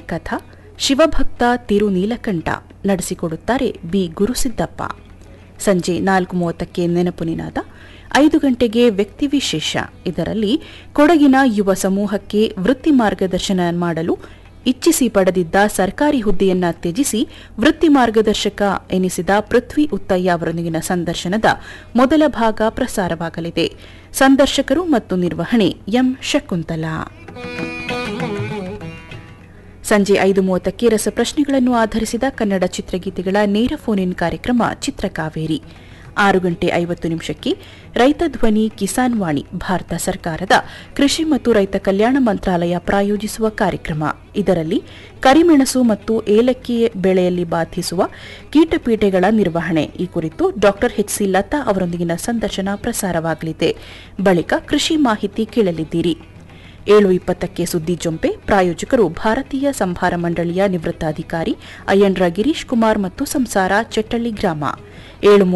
ಕಥಾ ಶಿವಭಕ್ತ ತಿರುನೀಲಕಂಠ ನಡೆಸಿಕೊಡುತ್ತಾರೆ ಬಿ ಗುರುಸಿದ್ದಪ್ಪ ಸಂಜೆ ನಾಲ್ಕು ಮೂವತ್ತಕ್ಕೆ ನೆನಪು ನಿನಾದ ಐದು ಗಂಟೆಗೆ ವ್ಯಕ್ತಿ ವಿಶೇಷ ಇದರಲ್ಲಿ ಕೊಡಗಿನ ಯುವ ಸಮೂಹಕ್ಕೆ ವೃತ್ತಿ ಮಾರ್ಗದರ್ಶನ ಮಾಡಲು ಇಚ್ಛಿಸಿ ಪಡೆದಿದ್ದ ಸರ್ಕಾರಿ ಹುದ್ದೆಯನ್ನ ತ್ಯಜಿಸಿ ವೃತ್ತಿ ಮಾರ್ಗದರ್ಶಕ ಎನಿಸಿದ ಪೃಥ್ವಿ ಉತ್ತಯ್ಯ ಅವರೊಂದಿಗಿನ ಸಂದರ್ಶನದ ಮೊದಲ ಭಾಗ ಪ್ರಸಾರವಾಗಲಿದೆ ಸಂದರ್ಶಕರು ಮತ್ತು ನಿರ್ವಹಣೆ ಎಂ ಶಕುಂತಲಾ ಸಂಜೆ ಐದು ಮೂವತ್ತಕ್ಕೆ ರಸಪ್ರಶ್ನೆಗಳನ್ನು ಆಧರಿಸಿದ ಕನ್ನಡ ಚಿತ್ರಗೀತೆಗಳ ನೇರ ಫೋನ್ ಇನ್ ಕಾರ್ಯಕ್ರಮ ಚಿತ್ರಕಾವೇರಿ ಆರು ಗಂಟೆ ಐವತ್ತು ನಿಮಿಷಕ್ಕೆ ರೈತ ಧ್ವನಿ ಕಿಸಾನ್ ವಾಣಿ ಭಾರತ ಸರ್ಕಾರದ ಕೃಷಿ ಮತ್ತು ರೈತ ಕಲ್ಯಾಣ ಮಂತ್ರಾಲಯ ಪ್ರಾಯೋಜಿಸುವ ಕಾರ್ಯಕ್ರಮ ಇದರಲ್ಲಿ ಕರಿಮೆಣಸು ಮತ್ತು ಏಲಕ್ಕಿ ಬೆಳೆಯಲ್ಲಿ ಬಾಧಿಸುವ ಕೀಟಪೀಟೆಗಳ ನಿರ್ವಹಣೆ ಈ ಕುರಿತು ಡಾ ಎಚ್ಸಿ ಲತಾ ಅವರೊಂದಿಗಿನ ಸಂದರ್ಶನ ಪ್ರಸಾರವಾಗಲಿದೆ ಬಳಿಕ ಕೃಷಿ ಮಾಹಿತಿ ಕೇಳಲಿದ್ದೀರಿ ಏಳು ಇಪ್ಪತ್ತಕ್ಕೆ ಸುದ್ದಿ ಜೊಂಪೆ ಪ್ರಾಯೋಜಕರು ಭಾರತೀಯ ಸಂಭಾರ ಮಂಡಳಿಯ ನಿವೃತ್ತ ಅಧಿಕಾರಿ ಅಯ್ಯಂಡ್ರ ಗಿರೀಶ್ ಕುಮಾರ್ ಮತ್ತು ಸಂಸಾರ ಚೆಟ್ಟಳ್ಳಿ ಗ್ರಾಮ ಏಳು